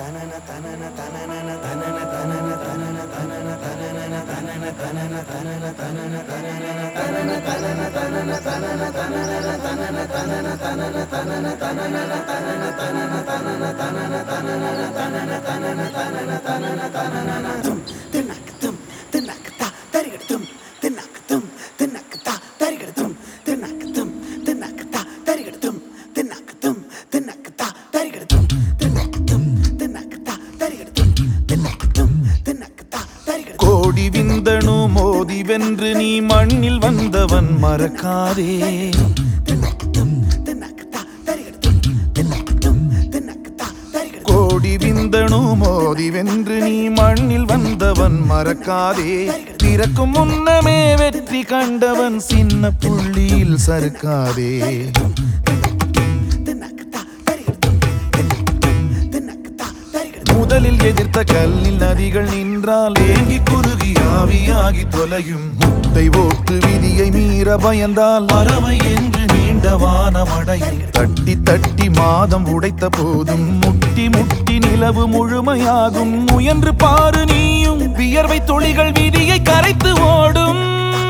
தின்னக்கத்தும் தின்னக்கத்தா தரிகெடுத்தும் தின்னக்கத்தும் தின்னக்கத்தா தரிகெடுத்தும் தின்னக்கத்தும் தின்னக்கத்தா தரிகெடுத்தும் தின்னக்கத்தும் தின்னக்கத்தா தரிகெடுத்தும் தின்னக்கத்தும் தின்னக்கத்தா தரிகெடுத்தும் தின்னக்கத்தும் தின்னக்கத்தா தரிகெடுத்தும் கோடி விந்தணு மோதி வென்று நீ மண்ணில் வந்தவன் மறக்காதே தின்னக்கத்தும் தின்னக்கத்தா தரிகெடுத்தும் தின்னக்கத்தும் தின்னக்கத்தா தரிகெடுத்தும் கோடி விந்தணு மோதி வென்று நீ மண்ணில் வந்தவன் மறக்காதே பிறக்கும் முன்னமே வெற்றி கண்டவன் சின்ன புள்ளியில் சறுக்காதே தின்னக்கத்தா தரிகெடுத்தும் தின்னக்கத்தும் தின்னக்கத்தா தரிகெடுத்தும் முதலில் எதிர்த்த கல்லில் நதிகள் நின்றால் ஏங்கி குறுகி ஆவியாகி தொலையும் முத்தை ஓட்டு விதியை மீற பயந்தால் பறவை என்று நீண்ட வானமடையும் தட்டி தட்டி மாதம் உடைத்த போதும் முட்டி முட்டி நிலவு முழுமையாகும் முயன்று பாரு நீயும் வியர்வை துளிகள் விதியை கரைத்து ஓடும்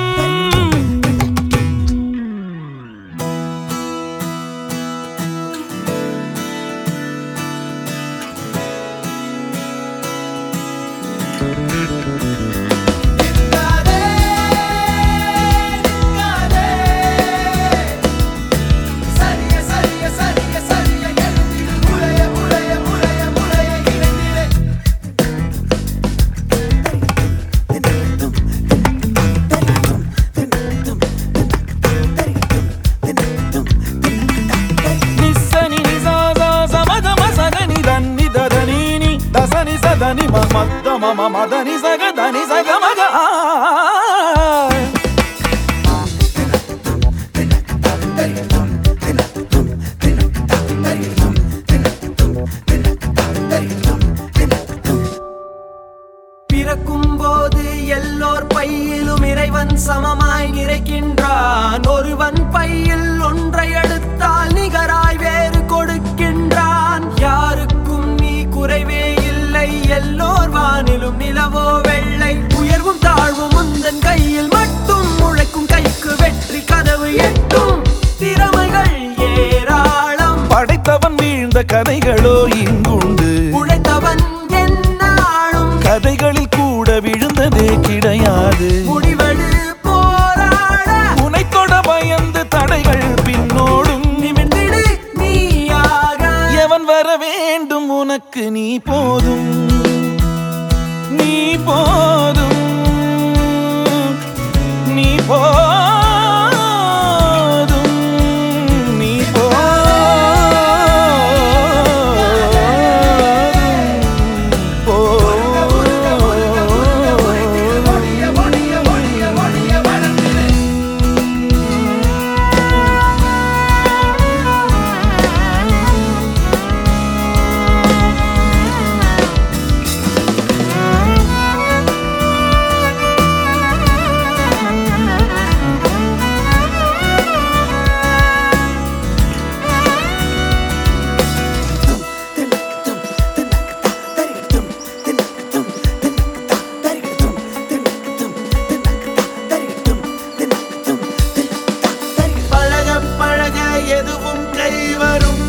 నిస్సని నిజాజా సమగమ సగని దన్ని దదనీని దసని సదని మద్ద మమ మదని సగదని సగమగ பிறக்கும் போது எல்லோர் பையிலும் இறைவன் சமமாய் நிறைக்கின்றான் ஒருவன் பையில் ஒன்றை எடுத்தால் நிகராய் வேறு கொடுக்கின்றான் யாருக்கும் நீ குறைவே இல்லை எல்லோர் வானிலும் நிலவோ வெள்ளை உயர்வும் தாழ்வும் உந்தன் கையில் மட்டும் உழைக்கும் கைக்கு வெற்றி கதவு எட்டும் திறமைகள் ஏராளம் படைத்தவன் வீழ்ந்த கதைகளோ இங்குண்டு உழைத்தவன் என்னாலும் கதைகளில் கூட விழுந்ததே கிடையாது முடிவெடு போராட உனைத்தொட பயந்து தடைகள் பின்னோடும் நிமிர்ந்திடு நீயாக எவன் வர வேண்டும் உனக்கு நீ போதும் நீ போதும் நீ போதும் நீ பழக பழக எதுவும் கை வரும்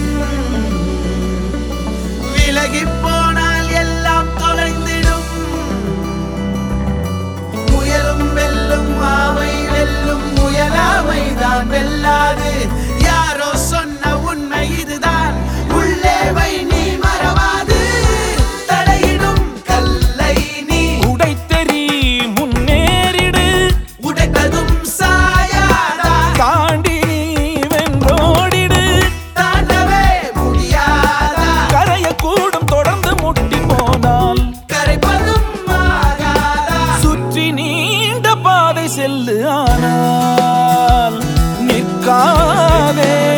விலகி போனால் எல்லாம் தொலைந்திடும் முயலும் வெல்லும் ஆமை வெல்லும் முயலாமைதான் வெல்லாது யாரோ சொன்ன உண்மை இதுதான் உள்ளே வை நீ மறவாது தடையிடும் கல்லை நீ உடைத்தெறி முன்னேறிடு உடைத்ததும் சாயாதா தாண்டி நீ வென்றோடிடு தாண்டவே முடியாதா கரைய கூடும் தொடர்ந்து முட்டி போனால் கரைப்பதும் ஆகாதா சுற்றி நீண்ட பாதை செல்லு ஆனால் நிற்காதே